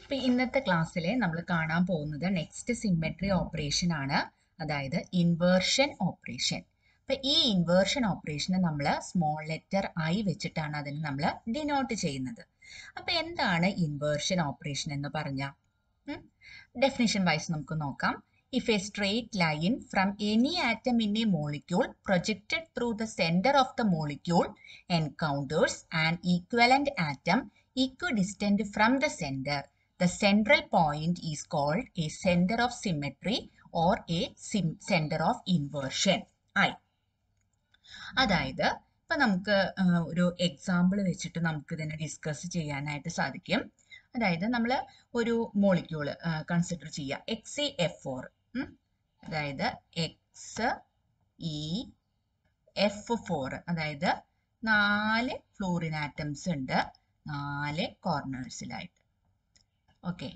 ഇപ്പൊ ഇന്നത്തെ ക്ലാസ്സിൽ നമ്മൾ കാണാൻ പോകുന്നത് നെക്സ്റ്റ് സിമെട്രി ഓപ്പറേഷൻ ആണ് അതായത് ഇൻവേർഷൻ ഓപ്പറേഷൻ അപ്പൊ ഈ ഇൻവേർഷൻ ഓപ്പറേഷനെ നമ്മൾ സ്മോൾ ലെറ്റർ ഐ വെച്ചിട്ടാണ് അതിനെ നമ്മൾ ഡിനോട്ട് ചെയ്യുന്നത് അപ്പൊ എന്താണ് ഇൻവേർഷൻ ഓപ്പറേഷൻ എന്ന് പറഞ്ഞ ഡെഫിനിഷൻ വൈസ് നമുക്ക് നോക്കാം if a straight line from any atom in a molecule projected through the center of the molecule encounters an equivalent atom equidistant from the center, the central point is called a center of symmetry or a sim- center of inversion. I. അതായത് ഇപ്പൊ നമുക്ക് ആ, ഒരു example വെച്ചിട്ട് നമുക്ക് ഇതിനെ discuss ചെയ്യാനായിട്ട് സാധിക്കും അതായത് നമ്മൾ ഒരു മോളിക്യൂള് കൺസിഡർ ചെയ്യുക എക്സ് ഇ എഫ് ഫോർ അതായത് എക്സ് ഇ എഫ് ഫോർ അതായത് നാല് ഫ്ലൂറിൻ ആറ്റംസ് ഉണ്ട് നാല് കോർണേഴ്സിലായിട്ട് okay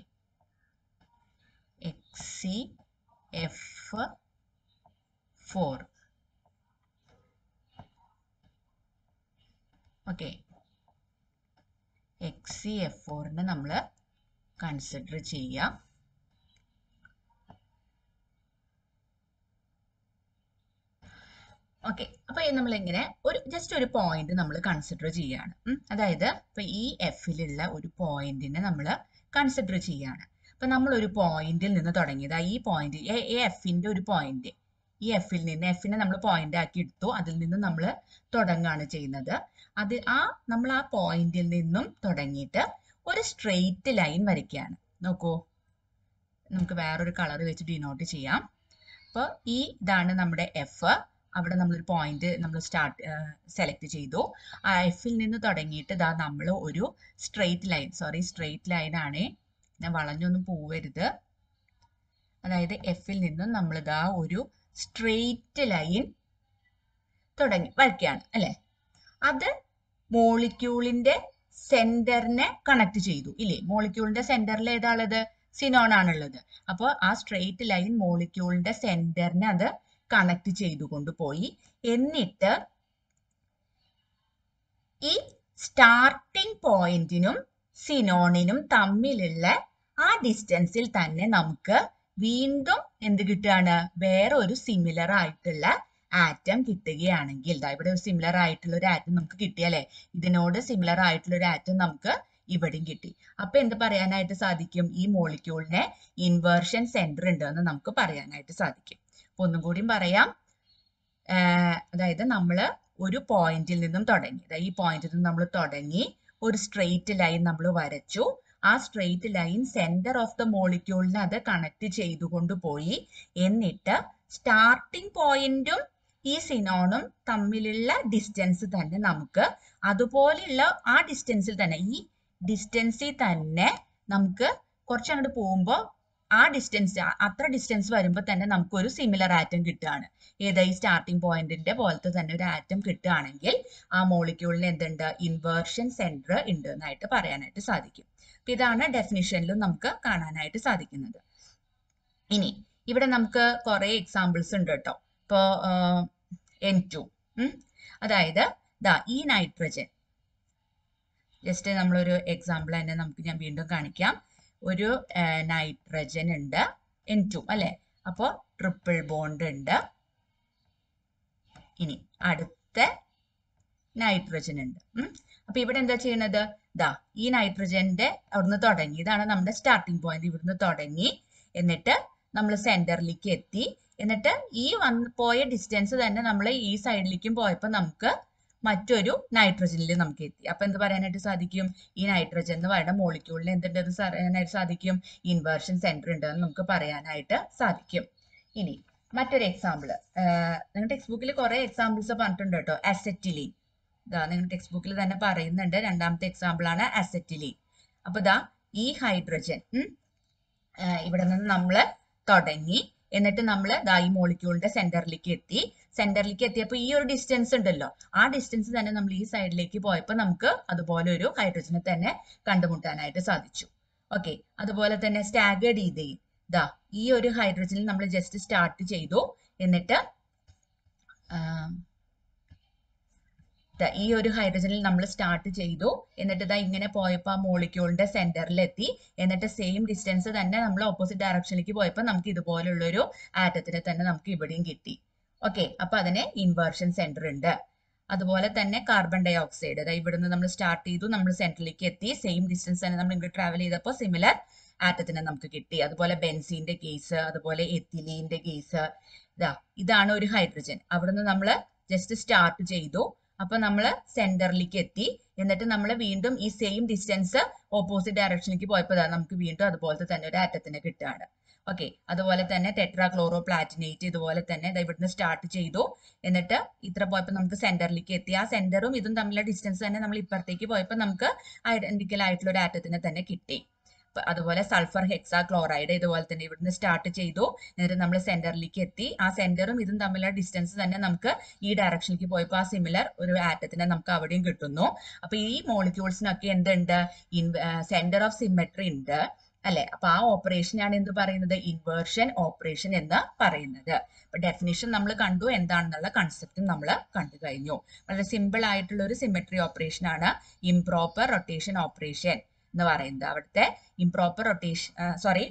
X E F four okay X C F ഫോറിനെ നമ്മൾ കൺസിഡർ ചെയ്യാം ഓക്കെ അപ്പൊ നമ്മൾ എങ്ങനെ ഒരു ജസ്റ്റ് ഒരു പോയിന്റ് നമ്മൾ കൺസിഡർ ചെയ്യാണ് ഉം. അതായത് ഇപ്പൊ ഈ എഫിലുള്ള ഒരു പോയിന്റിനെ നമ്മൾ കൺസിഡർ ചെയ്യാണ് അപ്പൊ നമ്മൾ ഒരു പോയിന്റിൽ നിന്ന് തുടങ്ങിയത് ഈ പോയിന്റ് ഈ എഫിന്റെ ഒരു പോയിന്റ് ഈ എഫിൽ നിന്ന് എഫിനെ നമ്മൾ പോയിന്റ് ആക്കി എടുത്തു അതിൽ നിന്ന് നമ്മൾ തുടങ്ങുകയാണ് ചെയ്യുന്നത് അത് ആ നമ്മൾ ആ പോയിന്റിൽ നിന്നും തുടങ്ങിയിട്ട് ഒരു സ്ട്രെയിറ്റ് ലൈൻ വരയ്ക്കുകയാണ് നോക്കൂ നമുക്ക് വേറൊരു കളർ വെച്ച് ഡിനോട്ട് ചെയ്യാം അപ്പോൾ ഈ ഇതാണ് നമ്മുടെ എഫ് അവിടെ നമ്മളൊരു പോയിന്റ് നമ്മൾ സ്റ്റാർട്ട് സെലക്ട് ചെയ്തു ആ എഫിൽ നിന്ന് തുടങ്ങിയിട്ട് ഇതാ നമ്മൾ ഒരു straight line sorry straight line ആണ് ഞാൻ വളഞ്ഞൊന്നും പോവരുത് അതായത് എഫിൽ നിന്നും നമ്മൾ ഇതാ ഒരു സ്ട്രെയിറ്റ് ലൈൻ തുടങ്ങി വരയ്ക്കുകയാണ് അല്ലെ അത് മോളിക്യൂളിന്റെ സെന്ററിനെ കണക്ട് ചെയ്തു ഇല്ലേ മോളിക്യൂളിന്റെ സെന്ററിൽ ഏതാണുള്ളത് സിനോൺ ആണുള്ളത് അപ്പോൾ ആ സ്ട്രെയിറ്റ് ലൈൻ മോളിക്യൂളിന്റെ സെന്ററിനെ അത് കണക്ട് ചെയ്തുകൊണ്ട് പോയി എന്നിട്ട് ഈ സ്റ്റാർട്ടിംഗ് പോയിന്റിനും സിനോണിനും തമ്മിലുള്ള ആ ഡിസ്റ്റൻസിൽ തന്നെ നമുക്ക് വീണ്ടും എന്ത് കിട്ടുകയാണ് വേറെ ഒരു സിമിലർ ആയിട്ടുള്ള ആറ്റം കിട്ടുകയാണെങ്കിൽ ദാ ഇവിടെ ഒരു സിമിലർ ആയിട്ടുള്ള ഒരു ആറ്റം നമുക്ക് കിട്ടിയല്ലേ ഇതിനോട് സിമിലർ ആയിട്ടുള്ള ഒരു ആറ്റം നമുക്ക് ഇവിടെയും കിട്ടി അപ്പൊ എന്ത് പറയാനായിട്ട് സാധിക്കും ഈ മോളിക്യൂളിനെ ഇൻവേർഷൻ സെന്റർ ഉണ്ട് എന്ന് നമുക്ക് പറയാനായിട്ട് സാധിക്കും അപ്പൊ ഒന്നും കൂടിയും പറയാം ആഹ് അതായത് നമ്മൾ ഒരു പോയിന്റിൽ നിന്നും തുടങ്ങി ദാ ഈ പോയിന്റിൽ നിന്ന് നമ്മൾ തുടങ്ങി ഒരു സ്ട്രെയിറ്റ് ലൈൻ നമ്മൾ വരച്ചു ആ straight line centre of the മോളിക്യൂളിനെ അത് കണക്ട് ചെയ്തുകൊണ്ട് പോയി എന്നിട്ട് സ്റ്റാർട്ടിംഗ് പോയിന്റും ഈ സിനോണും തമ്മിലുള്ള ഡിസ്റ്റൻസ് തന്നെ നമുക്ക് അതുപോലെയുള്ള ആ ഡിസ്റ്റൻസിൽ തന്നെ ഈ ഡിസ്റ്റൻസിൽ തന്നെ നമുക്ക് കുറച്ചങ്ങോട്ട് പോകുമ്പോൾ ആ ഡിസ്റ്റൻസ് അത്ര ഡിസ്റ്റൻസ് വരുമ്പോൾ തന്നെ നമുക്ക് ഒരു സിമിലർ ആറ്റം കിട്ടുകയാണ് ഏതാ ഈ സ്റ്റാർട്ടിംഗ് പോയിന്റിന്റെ പോലത്തെ തന്നെ ഒരു ആറ്റം കിട്ടുകയാണെങ്കിൽ ആ മോളിക്യൂളിന് എന്തുണ്ട് ഇൻവേർഷൻ സെന്റർ ഉണ്ട് എന്നായിട്ട് പറയാനായിട്ട് സാധിക്കും അപ്പൊ ഇതാണ് ഡെഫിനിഷനിലും നമുക്ക് കാണാനായിട്ട് സാധിക്കുന്നത് ഇനി ഇവിടെ നമുക്ക് കുറെ എക്സാമ്പിൾസ് ഉണ്ട് കേട്ടോ ഇപ്പോ എൻ ടു അതായത് ദാ ഈ നൈട്രജൻ ജസ്റ്റ് നമ്മളൊരു എക്സാമ്പിൾ തന്നെ നമുക്ക് ഞാൻ വീണ്ടും കാണിക്കാം ഒരു നൈട്രജൻ ഉണ്ട് എൻ ടു അല്ലെ അപ്പോ ട്രിപ്പിൾ ബോണ്ട് ഉണ്ട് ഇനി അടുത്ത നൈട്രജൻ ഉണ്ട് ഉം. അപ്പൊ ഇവിടെ എന്താ ചെയ്യണത് ദാ ഈ നൈട്രജന്റെ അവിടുന്ന് തുടങ്ങി ഇതാണ് നമ്മുടെ സ്റ്റാർട്ടിംഗ് പോയിന്റ് ഇവിടുന്ന് തുടങ്ങി എന്നിട്ട് നമ്മൾ സെന്ററിലേക്ക് എത്തി എന്നിട്ട് ഈ വന്ന് പോയ ഡിസ്റ്റൻസ് തന്നെ നമ്മൾ ഈ സൈഡിലേക്കും പോയപ്പോൾ നമുക്ക് മറ്റൊരു നൈട്രജനിൽ നമുക്ക് എത്തി അപ്പൊ എന്ത് പറയാനായിട്ട് സാധിക്കും ഈ നൈട്രജൻ എന്ന് പറയുന്ന മോളിക്യൂളിന് എന്തുണ്ടെന്ന് പറയാനായിട്ട് സാധിക്കും ഇൻവേർഷൻ സെന്റർ ഉണ്ടെന്ന് നമുക്ക് പറയാനായിട്ട് സാധിക്കും ഇനി മറ്റൊരു എക്സാമ്പിൾ നിങ്ങളുടെ ടെക്സ്റ്റ് ബുക്കിൽ കുറെ എക്സാമ്പിൾസ് പറഞ്ഞിട്ടുണ്ട് കേട്ടോ അസെറ്റിലീൻ ഇതാ നിങ്ങളുടെ ടെക്സ്റ്റ് ബുക്കിൽ തന്നെ പറയുന്നുണ്ട് രണ്ടാമത്തെ എക്സാമ്പിൾ ആണ് അസെറ്റിലീൻ അപ്പൊ ഇതാ ഈ ഹൈഡ്രജൻ ഇവിടെ നിന്ന് നമ്മൾ തുടങ്ങി എന്നിട്ട് നമ്മൾ ദാ ഈ മോളിക്യൂളിന്റെ സെന്ററിലേക്ക് എത്തി സെന്ററിലേക്ക് എത്തിയപ്പോൾ ഈ ഒരു ഡിസ്റ്റൻസ് ഉണ്ടല്ലോ ആ ഡിസ്റ്റൻസ് തന്നെ നമ്മൾ ഈ സൈഡിലേക്ക് പോയപ്പോൾ നമുക്ക് അതുപോലെ ഒരു ഹൈഡ്രജനെ തന്നെ കണ്ടുമുട്ടാനായിട്ട് സാധിച്ചു ഓക്കെ അതുപോലെ തന്നെ സ്റ്റാഗേർഡ് ഈതയിൽ ദാ ഈ ഒരു ഹൈഡ്രജനിൽ നമ്മൾ ജസ്റ്റ് സ്റ്റാർട്ട് ചെയ്തു എന്നിട്ട് ദാ ഈ ഒരു ഹൈഡ്രജനിൽ നമ്മൾ സ്റ്റാർട്ട് ചെയ്തു എന്നിട്ട് ഇതാ ഇങ്ങനെ പോയപ്പോൾ ആ മോളിക്യൂളിന്റെ സെന്ററിൽ എത്തി എന്നിട്ട് സെയിം ഡിസ്റ്റൻസ് തന്നെ നമ്മൾ ഓപ്പോസിറ്റ് ഡയറക്ഷനിലേക്ക് പോയപ്പോൾ നമുക്ക് ഇതുപോലുള്ളൊരു ആറ്റത്തിനെ തന്നെ നമുക്ക് ഇവിടെയും കിട്ടി ഓക്കെ അപ്പൊ അതിന് ഇൻവേർഷൻ സെന്റർ ഉണ്ട് അതുപോലെ തന്നെ കാർബൺ ഡൈ ഓക്സൈഡ് അതായത് ഇവിടുന്ന് നമ്മൾ സ്റ്റാർട്ട് ചെയ്തു നമ്മൾ സെന്ററിലേക്ക് എത്തി സെയിം ഡിസ്റ്റൻസ് തന്നെ നമ്മൾ ഇങ്ങോട്ട് ട്രാവൽ ചെയ്തപ്പോൾ സിമിലർ ആറ്റത്തിനെ നമുക്ക് കിട്ടി അതുപോലെ ബെൻസീന്റെ കേസ് അതുപോലെ എത്തിലീന്റെ കേസ് ഇതാ ഇതാണ് ഒരു ഹൈഡ്രജൻ അവിടുന്ന് നമ്മൾ ജസ്റ്റ് സ്റ്റാർട്ട് ചെയ്തു അപ്പൊ നമ്മൾ സെന്ററിലേക്ക് എത്തി എന്നിട്ട് നമ്മൾ വീണ്ടും ഈ സെയിം ഡിസ്റ്റൻസ് ഓപ്പോസിറ്റ് ഡയറക്ഷനിലേക്ക് പോയപ്പോൾ ദാ നമുക്ക് വീണ്ടും അതുപോലത്തെ തന്നെ ഒരു ആറ്റത്തിനെ കിട്ടുകയാണ് ഓക്കെ അതുപോലെ തന്നെ ടെട്രാ ക്ലോറോ പ്ലാറ്റിനേറ്റ് ഇതുപോലെ തന്നെ ദാ ഇവിടുന്ന് സ്റ്റാർട്ട് ചെയ്തു എന്നിട്ട് ഇത്ര പോയപ്പോൾ നമുക്ക് സെന്ററിലേക്ക് എത്തി ആ സെന്ററും ഇതും തമ്മിലുള്ള ഡിസ്റ്റൻസ് തന്നെ നമ്മൾ ഇപ്പുറത്തേക്ക് പോയപ്പോൾ നമുക്ക് ഐഡന്റിക്കൽ ആയിട്ടുള്ള ഒരു ആറ്റത്തിനെ തന്നെ കിട്ടി അപ്പൊ അതുപോലെ സൾഫർ ഹെക്സാ ക്ലോറൈഡ് ഇതുപോലെ തന്നെ ഇവിടുന്ന് സ്റ്റാർട്ട് ചെയ്തു എന്നിട്ട് നമ്മൾ സെന്ററിലേക്ക് എത്തി ആ സെന്ററും ഇതും തമ്മിലുള്ള ഡിസ്റ്റൻസ് തന്നെ നമുക്ക് ഈ ഡയറക്ഷനിലേക്ക് പോയപ്പോൾ ആ സിമിലർ ഒരു ആറ്റത്തിനെ നമുക്ക് അവിടെയും കിട്ടുന്നു അപ്പൊ ഈ മോളിക്യൂൾസിനൊക്കെ എന്തുണ്ട് സെന്റർ ഓഫ് സിമെട്രി ഉണ്ട് അല്ലെ അപ്പൊ ആ ഓപ്പറേഷനാണ് എന്ത് പറയുന്നത് ഇൻവേർഷൻ ഓപ്പറേഷൻ എന്ന് പറയുന്നത് അപ്പൊ ഡെഫിനിഷൻ നമ്മൾ കണ്ടു എന്താണെന്നുള്ള കൺസെപ്റ്റും നമ്മൾ കണ്ടു കഴിഞ്ഞു വളരെ സിമ്പിൾ ആയിട്ടുള്ള ഒരു സിമെട്രി ഓപ്പറേഷൻ ആണ് ഇംപ്രോപ്പർ റൊട്ടേഷൻ ഓപ്പറേഷൻ എന്ന് പറയുന്നത് അവിടുത്തെ ഇംപ്രോപ്പർ റൊട്ടേഷൻ സോറി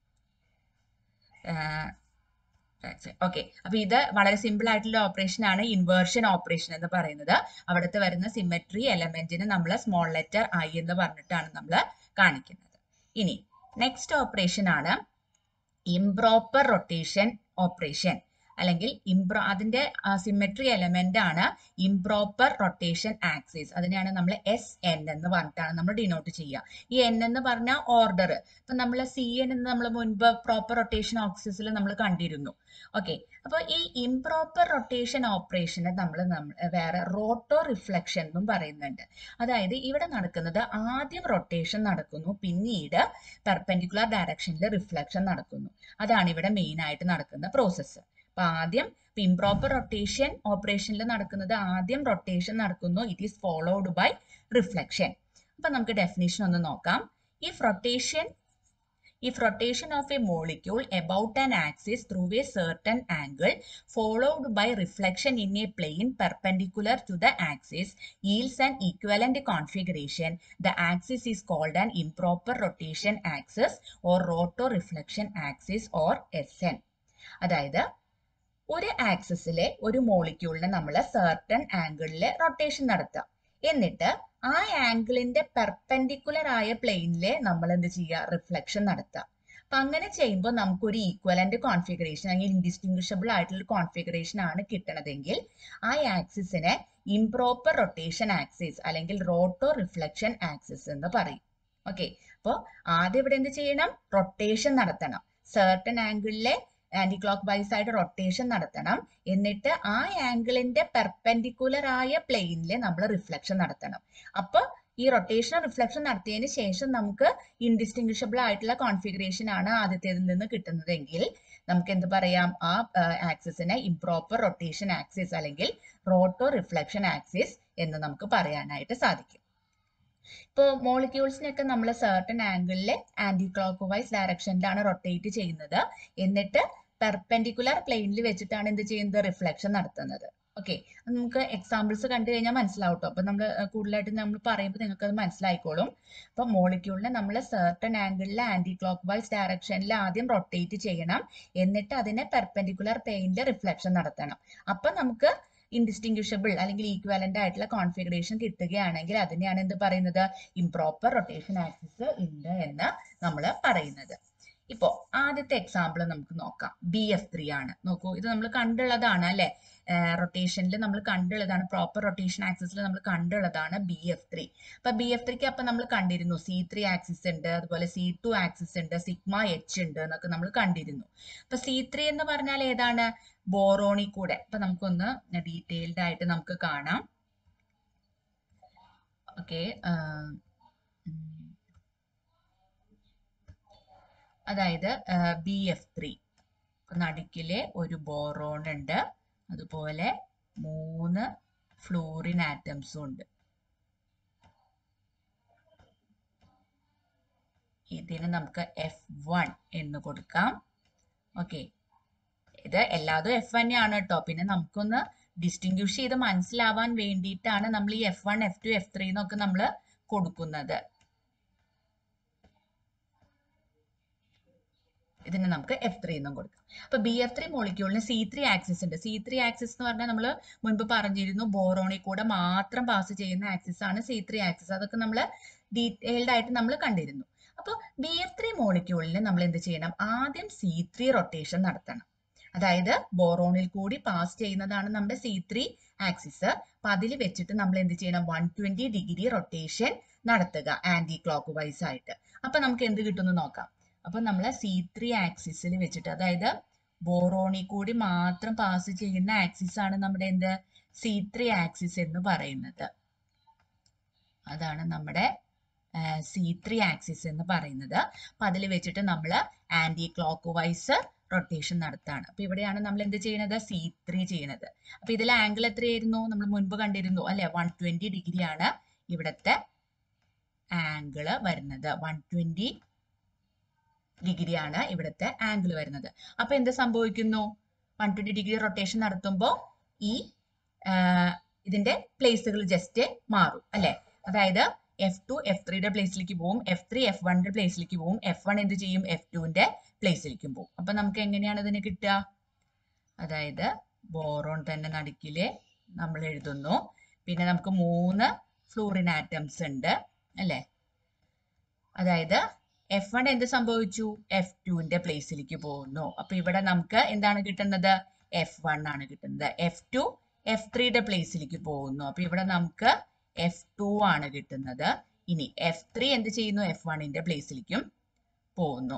ഓക്കെ അപ്പൊ ഇത് വളരെ സിമ്പിൾ ആയിട്ടുള്ള ഓപ്പറേഷൻ ആണ് ഇൻവേർഷൻ ഓപ്പറേഷൻ എന്ന് പറയുന്നത് അവിടുത്തെ വരുന്ന സിമെട്രി എലമെന്റിന് നമ്മൾ സ്മോൾ ലെറ്റർ ഐ എന്ന് പറഞ്ഞിട്ടാണ് നമ്മൾ കാണിക്കുന്നത് ഇനി നെക്സ്റ്റ് ഓപ്പറേഷൻ ആണ് ഇംപ്രോപ്പർ റൊട്ടേഷൻ ഓപ്പറേഷൻ അല്ലെങ്കിൽ ഇംപ്രോ അതിന്റെ സിമെട്രി എലമെന്റ് ആണ് ഇംപ്രോപ്പർ റൊട്ടേഷൻ ആക്സിസ് അതിനെയാണ് നമ്മൾ എസ് എൻ എന്ന് പറഞ്ഞിട്ടാണ് നമ്മൾ ഡിനോട്ട് ചെയ്യുക ഈ എൻ എന്ന് പറഞ്ഞ ഓർഡർ ഇപ്പൊ നമ്മൾ സി എൻ എന്ന് നമ്മൾ മുൻപ് പ്രോപ്പർ റൊട്ടേഷൻ ഓക്സിസിൽ നമ്മൾ കണ്ടിരുന്നു ഓക്കെ അപ്പോൾ ഈ ഇംപ്രോപ്പർ റൊട്ടേഷൻ ഓപ്പറേഷനെ നമ്മൾ വേറെ റോട്ടോ റിഫ്ലക്ഷൻ എന്നും പറയുന്നുണ്ട് അതായത് ഇവിടെ നടക്കുന്നത് ആദ്യം റൊട്ടേഷൻ നടക്കുന്നു പിന്നീട് പെർപെൻഡിക്കുലർ ഡയറക്ഷനിൽ റിഫ്ലക്ഷൻ നടക്കുന്നു അതാണ് ഇവിടെ മെയിൻ ആയിട്ട് നടക്കുന്ന പ്രോസസ്സ് അപ്പൊ ആദ്യം ഇംപ്രോപ്പർ റൊട്ടേഷൻ ഓപ്പറേഷനിൽ നടക്കുന്നത് ആദ്യം റൊട്ടേഷൻ നടക്കുന്നു it is followed by reflection അപ്പൊ നമുക്ക് ഡെഫിനേഷൻ ഒന്ന് നോക്കാം if rotation if rotation of a molecule about an axis through a certain angle followed by reflection in a plane perpendicular to the axis yields an equivalent configuration the axis is called an improper rotation axis or rotoreflection axis or SN അതായത് ഒരു ആക്സിസിലെ ഒരു മോളിക്യൂളിനെ നമ്മൾ certain ആംഗിളിൽ rotation നടത്താം എന്നിട്ട് ആ ആംഗിളിന്റെ perpendicular ആയ പ്ലെയിനിലെ നമ്മൾ എന്ത് ചെയ്യുക റിഫ്ലക്ഷൻ നടത്തുക അപ്പൊ അങ്ങനെ ചെയ്യുമ്പോൾ നമുക്കൊരു ഈക്വലന്റ് കോൺഫിഗറേഷൻ അല്ലെങ്കിൽ ഇൻഡിസ്റ്റിങ്വിഷബിൾ ആയിട്ടുള്ള കോൺഫിഗറേഷൻ ആണ് കിട്ടണതെങ്കിൽ ആ ആക്സിസിനെ ഇംപ്രോപ്പർ റൊട്ടേഷൻ ആക്സിസ് അല്ലെങ്കിൽ റോട്ടോ റിഫ്ലക്ഷൻ ആക്സിസ് എന്ന് പറയും ഓക്കെ അപ്പോൾ ആദ്യം ഇവിടെ എന്ത് ചെയ്യണം റൊട്ടേഷൻ നടത്തണം സർട്ടൺ ആംഗിളിലെ ആന്റി ക്ലോക്ക് വൈസ് ആയിട്ട് റൊട്ടേഷൻ നടത്തണം എന്നിട്ട് ആ ആംഗിളിന്റെ പെർപെൻഡിക്കുലർ ആയ പ്ലെയിനിൽ നമ്മൾ റിഫ്ലക്ഷൻ നടത്തണം അപ്പൊ ഈ റൊട്ടേഷൻ റിഫ്ലക്ഷൻ നടത്തിയതിന് ശേഷം നമുക്ക് ഇൻഡിസ്റ്റിങ്വിഷബിൾ ആയിട്ടുള്ള കോൺഫിഗറേഷൻ ആണ് ആദ്യത്തേതിൽ നിന്ന് കിട്ടുന്നതെങ്കിൽ നമുക്ക് എന്ത് പറയാം ആ ആക്സിസിനെ ഇംപ്രോപ്പർ റൊട്ടേഷൻ ആക്സിസ് അല്ലെങ്കിൽ റോട്ടോ റിഫ്ലക്ഷൻ ആക്സിസ് എന്ന് നമുക്ക് പറയാനായിട്ട് സാധിക്കും ഇപ്പോൾ മോളിക്യൂൾസിനൊക്കെ നമ്മൾ സർട്ടൺ ആംഗിളിൽ ആന്റി ക്ലോക്ക് വൈസ് ഡയറക്ഷനിലാണ് റൊട്ടേറ്റ് ചെയ്യുന്നത് എന്നിട്ട് പെർപെൻഡിക്കുലർ പ്ലെയിനിൽ വെച്ചിട്ടാണ് എന്ത് ചെയ്യുന്നത് റിഫ്ലക്ഷൻ നടത്തുന്നത് ഓക്കെ നമുക്ക് എക്സാമ്പിൾസ് കണ്ടു കഴിഞ്ഞാൽ മനസ്സിലാവും കേട്ടോ അപ്പൊ നമ്മൾ കൂടുതലായിട്ട് നമ്മൾ പറയുമ്പോൾ നിങ്ങൾക്ക് അത് മനസ്സിലായിക്കോളും അപ്പൊ മോളിക്യൂളിനെ നമ്മൾ സർട്ടൺ ആംഗിളിൽ ആന്റി ക്ലോക്ക് വൈസ് ഡയറക്ഷനിൽ ആദ്യം റൊട്ടേറ്റ് ചെയ്യണം എന്നിട്ട് അതിനെ പെർപെൻഡിക്കുലർ പ്ലെയിനിൽ റിഫ്ലക്ഷൻ നടത്തണം അപ്പൊ നമുക്ക് ഇൻഡിസ്റ്റിങ്വിഷബിൾ അല്ലെങ്കിൽ ഈക്വാലന്റ് ആയിട്ടുള്ള കോൺഫിഗറേഷൻ കിട്ടുകയാണെങ്കിൽ അതിനെയാണ് എന്ത് പറയുന്നത് ഇംപ്രോപ്പർ റൊട്ടേഷൻ ആക്സിസ് ഉണ്ട് എന്ന് നമ്മൾ പറയുന്നത് ഇപ്പോ ആദ്യത്തെ എക്സാമ്പിൾ നമുക്ക് നോക്കാം ബി എഫ് ത്രീ ആണ് നോക്കൂ ഇത് നമ്മൾ കണ്ടുള്ളതാണ് അല്ലെ റൊട്ടേഷനിൽ നമ്മൾ കണ്ടുള്ളതാണ് പ്രോപ്പർ റൊട്ടേഷൻ ആക്സിസിൽ നമ്മൾ കണ്ടുള്ളതാണ് ബി എഫ് ത്രീ അപ്പൊ ബി എഫ് ത്രീക്ക് അപ്പൊ നമ്മൾ കണ്ടിരുന്നു സി ത്രീ ആക്സിസ് ഉണ്ട് അതുപോലെ സി ടു ആക്സിസ് ഉണ്ട് സിഗ്മ എച്ച് ഉണ്ട് എന്നൊക്കെ നമ്മൾ കണ്ടിരുന്നു അപ്പൊ സി ത്രീ എന്ന് പറഞ്ഞാൽ ഏതാണ് ബോറോണി കൂടെ അപ്പൊ നമുക്കൊന്ന് ഡീറ്റെയിൽഡ് ആയിട്ട് നമുക്ക് കാണാം ഓക്കെ അതായത് ബി എഫ് ത്രീ നടുക്കിലെ ഒരു ബോറോൺ ഉണ്ട് അതുപോലെ മൂന്ന് ഫ്ലൂറിൻ ആറ്റംസും ഉണ്ട് ഇതിന് നമുക്ക് എഫ് വൺ എന്ന് കൊടുക്കാം ഓക്കെ ഇത് എല്ലാതും എഫ് തന്നെയാണ് കേട്ടോ പിന്നെ നമുക്കൊന്ന് ഡിസ്റ്റിങ്ക്വിഷ് ചെയ്ത് മനസ്സിലാവാൻ വേണ്ടിയിട്ടാണ് നമ്മൾ ഈ F one F two F three എന്നൊക്കെ നമ്മൾ കൊടുക്കുന്നത് ഇതിന് നമുക്ക് എഫ് ത്രീ എന്നും കൊടുക്കാം അപ്പൊ ബി എഫ് ത്രീ മോളിക്യൂളിന് സി ത്രീ ആക്സിസ് ഉണ്ട് സി ത്രീ ആക്സിസ് എന്ന് പറഞ്ഞാൽ നമ്മൾ മുൻപ് പറഞ്ഞിരുന്നു ബോറോണിൽ കൂടെ മാത്രം പാസ് ചെയ്യുന്ന ആക്സിസ് ആണ് സി ത്രീ ആക്സിസ് അതൊക്കെ നമ്മൾ ഡീറ്റെയിൽഡ് ആയിട്ട് നമ്മൾ കണ്ടിരുന്നു അപ്പോൾ ബി എഫ് ത്രീ മോളിക്യൂളിന് നമ്മൾ എന്ത് ചെയ്യണം ആദ്യം സി ത്രീ റൊട്ടേഷൻ നടത്തണം അതായത് ബോറോണിൽ കൂടി പാസ് ചെയ്യുന്നതാണ് നമ്മുടെ സി ത്രീ ആക്സിസ് അപ്പൊ അതിൽ വെച്ചിട്ട് നമ്മൾ എന്ത് ചെയ്യണം വൺ ട്വന്റി ഡിഗ്രി റൊട്ടേഷൻ നടത്തുക ആന്റി ക്ലോക്ക് വൈസ് ആയിട്ട് അപ്പൊ നമുക്ക് എന്ത് കിട്ടുമെന്ന് നോക്കാം അപ്പൊ നമ്മൾ സി ത്രീ ആക്സിസിൽ വെച്ചിട്ട് അതായത് ബോറോണിൽ കൂടി മാത്രം പാസ് ചെയ്യുന്ന ആക്സിസ് ആണ് നമ്മുടെ എന്ത് സി ത്രീ ആക്സിസ് എന്ന് പറയുന്നത് അതാണ് നമ്മുടെ സി ത്രീ ആക്സിസ് എന്ന് പറയുന്നത് അപ്പൊ അതിൽ വെച്ചിട്ട് നമ്മൾ ആന്റി ക്ലോക്ക് വൈസ് റൊട്ടേഷൻ നടത്താണ് അപ്പൊ ഇവിടെയാണ് നമ്മൾ എന്ത് ചെയ്യുന്നത് സി ത്രീ ചെയ്യുന്നത് അപ്പൊ ഇതിലെ ആംഗിൾ എത്രയായിരുന്നു നമ്മൾ മുൻപ് കണ്ടിരുന്നു അല്ലെ വൺ ട്വന്റി ഡിഗ്രി ആണ് ഇവിടത്തെ ആംഗിള് വരുന്നത് വൺ ട്വന്റി ഡിഗ്രി ആണ് ഇവിടുത്തെ ആംഗിൾ വരുന്നത് അപ്പൊ എന്ത് സംഭവിക്കുന്നു വൺ ട്വന്റി ഡിഗ്രി റൊട്ടേഷൻ നടത്തുമ്പോൾ ഈ ഇതിന്റെ പ്ലേസുകൾ ജസ്റ്റ് മാറും അല്ലെ അതായത് എഫ് ടു എഫ് ത്രീയുടെ പ്ലേസിലേക്ക് പോകും എഫ് ത്രീ എഫ് വണ്ണിന്റെ പ്ലേസിലേക്ക് പോകും എഫ് വൺ എന്ത് ചെയ്യും എഫ് ടുവിന്റെ പ്ലേസിലേക്കും പോകും അപ്പൊ നമുക്ക് എങ്ങനെയാണ് ഇതിന് കിട്ടുക അതായത് ബോറോൺ തന്നെ നടുക്കില് നമ്മൾ എഴുതുന്നു പിന്നെ നമുക്ക് മൂന്ന് ഫ്ലൂറിൻ ആറ്റംസ് ഉണ്ട് അല്ലെ അതായത് എഫ് വൺ എന്ത് സംഭവിച്ചു എഫ് ടുവിന്റെ പ്ലേസിലേക്ക് പോകുന്നു അപ്പൊ ഇവിടെ നമുക്ക് എന്താണ് കിട്ടുന്നത് എഫ് വൺ ആണ് കിട്ടുന്നത് എഫ് ടു എഫ് ത്രീയുടെ പ്ലേസിലേക്ക് പോകുന്നു അപ്പൊ ഇവിടെ നമുക്ക് എഫ് ടു ആണ് കിട്ടുന്നത് ഇനി എഫ് ത്രീ എന്ത് ചെയ്യുന്നു എഫ് വണ്ണിന്റെ പ്ലേസിലേക്കും പോകുന്നു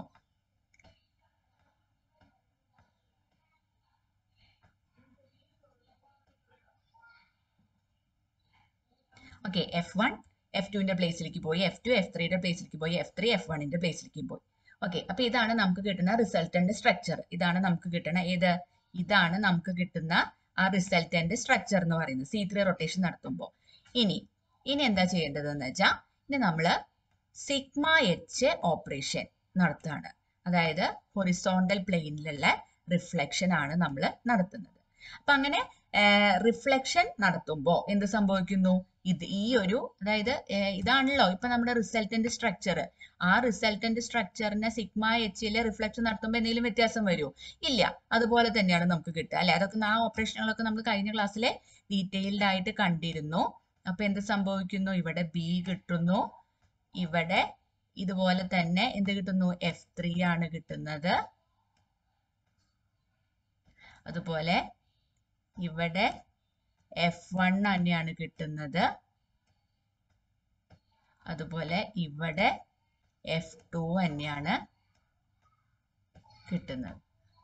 ഓക്കെ എഫ് വൺ എഫ് ടുവിന്റെ പ്ലേസിലേക്ക് പോയി എഫ് ടു എഫ് ത്രീയുടെ പ്ലേസിലേക്ക് പോയി എഫ് ത്രീ എഫ് വണ്ണിന്റെ പ്ലേസിലേക്കും പോയി ഓക്കെ അപ്പൊ ഇതാണ് നമുക്ക് കിട്ടുന്ന റിസൾട്ടന്റ് സ്ട്രക്ചർ ഇതാണ് നമുക്ക് കിട്ടുന്ന ഏത് ഇതാണ് നമുക്ക് കിട്ടുന്ന ആ റിസൾട്ടന്റ് സ്ട്രക്ചർ എന്ന് പറയുന്നത് സി ത്രീ റൊട്ടേഷൻ നടത്തുമ്പോൾ ഇനി ഇനി എന്താ ചെയ്യേണ്ടതെന്ന് വെച്ചാൽ ഇനി നമ്മൾ സിഗ്മ എച്ച് ഓപ്പറേഷൻ നടത്തുകയാണ് അതായത് ഹൊറിസോണ്ടൽ പ്ലെയിനിലുള്ള റിഫ്ലക്ഷൻ ആണ് നമ്മൾ നടത്തുന്നത് അപ്പൊ അങ്ങനെ റിഫ്ലക്ഷൻ നടത്തുമ്പോൾ എന്ത് സംഭവിക്കുന്നു ഇത് ഈ ഒരു അതായത് ഇതാണല്ലോ ഇപ്പൊ നമ്മുടെ റിസൾട്ടന്റ് സ്ട്രക്ചർ ആ റിസൾട്ടന്റ് സ്ട്രക്ചറിനെ സിഗ്മ എച്ചിലെ റിഫ്ലക്ഷൻ നടത്തുമ്പോൾ എന്തെങ്കിലും വ്യത്യാസം വരുമോ ഇല്ല അതുപോലെ തന്നെയാണ് നമുക്ക് കിട്ടുക അല്ലെ അതൊക്കെ ആ ഓപ്പറേഷനുകളൊക്കെ നമ്മൾ കഴിഞ്ഞ ക്ലാസ്സിലെ ഡീറ്റെയിൽഡ് ആയിട്ട് കണ്ടിരുന്നു അപ്പൊ എന്ത് സംഭവിക്കുന്നു ഇവിടെ ബി കിട്ടുന്നു ഇവിടെ ഇതുപോലെ തന്നെ എന്ത് കിട്ടുന്നു എഫ് ത്രീ ആണ് കിട്ടുന്നത് അതുപോലെ ഇവിടെ എഫ് വൺ തന്നെയാണ് കിട്ടുന്നത് അതുപോലെ ഇവിടെ എഫ് ടു തന്നെയാണ് കിട്ടുന്നത്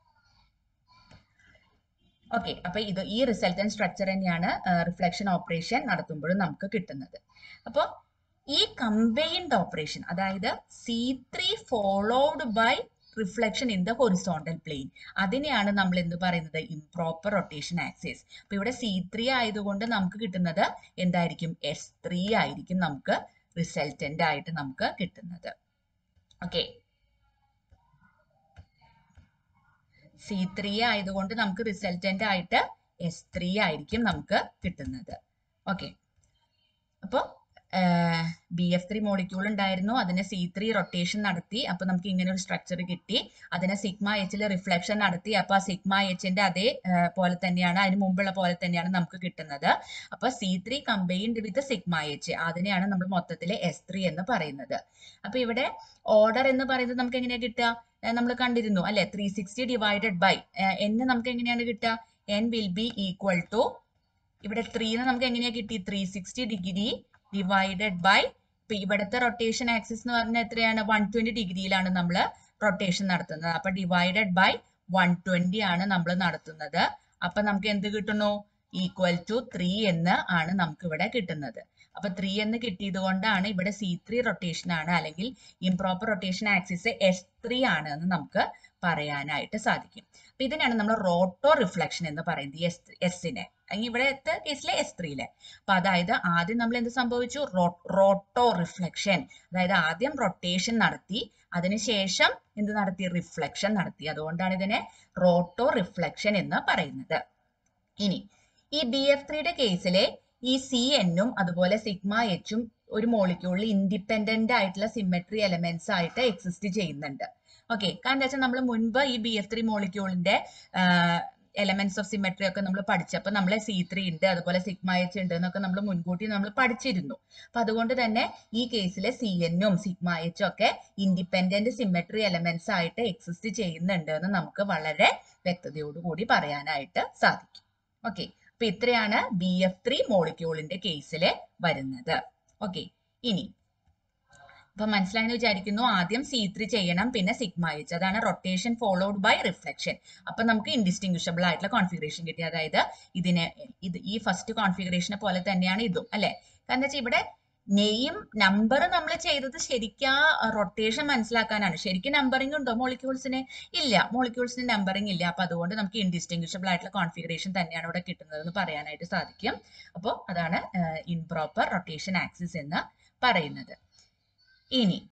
ഓക്കെ അപ്പൊ ഇത് ഈ റിസൾട്ടന്റ് സ്ട്രക്ചർ തന്നെയാണ് റിഫ്ലക്ഷൻ ഓപ്പറേഷൻ നടത്തുമ്പോഴും നമുക്ക് കിട്ടുന്നത് അപ്പോൾ ഈ കമ്പൈൻഡ് ഓപ്പറേഷൻ അതായത് C three followed by reflection in the horizontal plane അതിനെയാണ് നമ്മൾ എന്ത് പറയുന്നത് ഇംപ്രോപ്പർ റൊട്ടേഷൻ ആക്സിസ് അപ്പൊ ഇവിടെ സി ത്രീ ആയതുകൊണ്ട് നമുക്ക് കിട്ടുന്നത് എന്തായിരിക്കും എസ് ത്രീ ആയിരിക്കും നമുക്ക് റിസൾട്ടന്റ് ആയിട്ട് നമുക്ക് കിട്ടുന്നത് ഓക്കെ സി ത്രീ ആയതുകൊണ്ട് നമുക്ക് റിസൾട്ടന്റ് ആയിട്ട് എസ് ത്രീ ആയിരിക്കും നമുക്ക് കിട്ടുന്നത് ഓക്കെ അപ്പോൾ ബി എഫ് ത്രീ മോളിക്യൂൾ ഉണ്ടായിരുന്നു അതിനെ സി ത്രീ റൊട്ടേഷൻ നടത്തി അപ്പൊ നമുക്ക് ഇങ്ങനെ ഒരു സ്ട്രക്ചർ കിട്ടി അതിനെ സിഗ്മ എച്ചിൽ റിഫ്ലക്ഷൻ നടത്തി അപ്പൊ ആ സിഗ്മ എച്ചിന്റെ അതേ പോലെ തന്നെയാണ് അതിന് മുമ്പുള്ള പോലെ തന്നെയാണ് നമുക്ക് കിട്ടുന്നത് അപ്പൊ C three combined with sigma H അതിനെയാണ് നമ്മൾ മൊത്തത്തിലെ എസ് ത്രീ എന്ന് പറയുന്നത് അപ്പൊ ഇവിടെ ഓർഡർ എന്ന് പറയുന്നത് നമുക്ക് എങ്ങനെയാ കിട്ടുക നമ്മൾ കണ്ടിരുന്നു അല്ലെ three sixty divided by N നമുക്ക് എങ്ങനെയാണ് കിട്ടുക N will be equal to ഇവിടെ ത്രീ നമുക്ക് എങ്ങനെയാ കിട്ടി three sixty degree divided by ഇപ്പൊ ഇവിടുത്തെ റൊട്ടേഷൻ ആക്സിസ് എന്ന് പറഞ്ഞാൽ എത്രയാണ് വൺ ട്വന്റി ഡിഗ്രിയിലാണ് നമ്മൾ റൊട്ടേഷൻ നടത്തുന്നത് അപ്പൊ ഡിവൈഡഡ് ബൈ വൺ ട്വന്റി ആണ് നമ്മൾ നടത്തുന്നത് അപ്പൊ നമുക്ക് എന്ത് കിട്ടുന്നു ഈക്വൽ ടു ത്രീ എന്ന് ആണ് നമുക്ക് ഇവിടെ കിട്ടുന്നത് അപ്പൊ ത്രീ എന്ന് കിട്ടിയത് കൊണ്ടാണ് ഇവിടെ സി ത്രീ റൊട്ടേഷൻ ആണ് അല്ലെങ്കിൽ improper rotation axis S three ആണ് എന്ന് നമുക്ക് പറയാനായിട്ട് സാധിക്കും അപ്പൊ ഇതിനാണ് നമ്മൾ റോട്ടോ റിഫ്ലക്ഷൻ എന്ന് പറയുന്നത് എസ് എസിനെ അല്ലെങ്കിൽ ഇവിടത്തെ കേസിലെ എസ് ത്രീയിലെ അപ്പൊ അതായത് ആദ്യം നമ്മൾ എന്ത് സംഭവിച്ചു റോട്ടോ റിഫ്ലക്ഷൻ അതായത് ആദ്യം റൊട്ടേഷൻ നടത്തി അതിനുശേഷം എന്ത് നടത്തി റിഫ്ലക്ഷൻ നടത്തി അതുകൊണ്ടാണ് ഇതിനെ റോട്ടോ റിഫ്ലക്ഷൻ എന്ന് പറയുന്നത് ഇനി ഈ ബി എഫ് ത്രീയുടെ കേസിലെ ഈ സി എന്നും അതുപോലെ സിഗ്മ എച്ചും ഒരു മോളിക്യൂളിൽ ഇൻഡിപെൻഡന്റ് ആയിട്ടുള്ള സിമെട്രി എലമെന്റ്സ് ആയിട്ട് എക്സിസ്റ്റ് ചെയ്യുന്നുണ്ട് ഓക്കെ കാരണം എന്താ വെച്ചാൽ നമ്മൾ മുൻപ് ഈ ബി എഫ് ത്രീ മോളിക്യൂളിന്റെ എലമെന്റ്സ് ഓഫ് സിമെട്രി ഒക്കെ നമ്മൾ പഠിച്ചപ്പോൾ നമ്മൾ സി ത്രീ ഉണ്ട് അതുപോലെ സിഗ്മ എച്ച് ഉണ്ട് എന്നൊക്കെ നമ്മൾ മുൻകൂട്ടി നമ്മൾ പഠിച്ചിരുന്നു അപ്പൊ അതുകൊണ്ട് തന്നെ ഈ കേസിലെ സി എന്നും സിഗ്മ എച്ചും ഒക്കെ ഇൻഡിപെൻഡന്റ് സിമെട്രി എലമെന്റ്സ് ആയിട്ട് എക്സിസ്റ്റ് ചെയ്യുന്നുണ്ട് എന്ന് നമുക്ക് വളരെ വ്യക്തതയോടുകൂടി പറയാനായിട്ട് സാധിക്കും ഓക്കെ അപ്പൊ ഇത്രയാണ് ബി എഫ് ത്രീ മോളിക്യൂളിന്റെ കേസിൽ വരുന്നത് ഓക്കെ ഇനി അപ്പൊ മനസ്സിലായെന്ന് വിചാരിക്കുന്നു ആദ്യം സി ത്രീ ചെയ്യണം പിന്നെ സിഗ്മ എച്ച് അതാണ് റൊട്ടേഷൻ ഫോളോഡ് ബൈ റിഫ്ലക്ഷൻ അപ്പൊ നമുക്ക് ഇൻഡിസ്റ്റിങ്വിഷബിൾ ആയിട്ടുള്ള കോൺഫിഗറേഷൻ കിട്ടി അതായത് ഇതിനെ ഇത് ഈ ഫസ്റ്റ് കോൺഫിഗറേഷനെ പോലെ തന്നെയാണ് ഇതും അല്ലെ കാരണം വെച്ചാൽ ഇവിടെ നെയിം നമ്പർ നമ്മൾ ചെയ്തത് ശരിക്കും ആ റൊട്ടേഷൻ മനസ്സിലാക്കാനാണ് ശരിക്കും നമ്പറിംഗ് ഉണ്ടോ മോളിക്യൂൾസിന് ഇല്ല മോളിക്യൂൾസിന് നമ്പറിംഗ് ഇല്ല അപ്പൊ അതുകൊണ്ട് നമുക്ക് ഇൻഡിസ്റ്റിങ്വിഷബിൾ ആയിട്ടുള്ള കോൺഫിഗറേഷൻ തന്നെയാണ് ഇവിടെ കിട്ടുന്നത് എന്ന് പറയാനായിട്ട് സാധിക്കും അപ്പോൾ അതാണ് ഇംപ്രോപ്പർ റൊട്ടേഷൻ ആക്സിസ് എന്ന് പറയുന്നത് ഇനി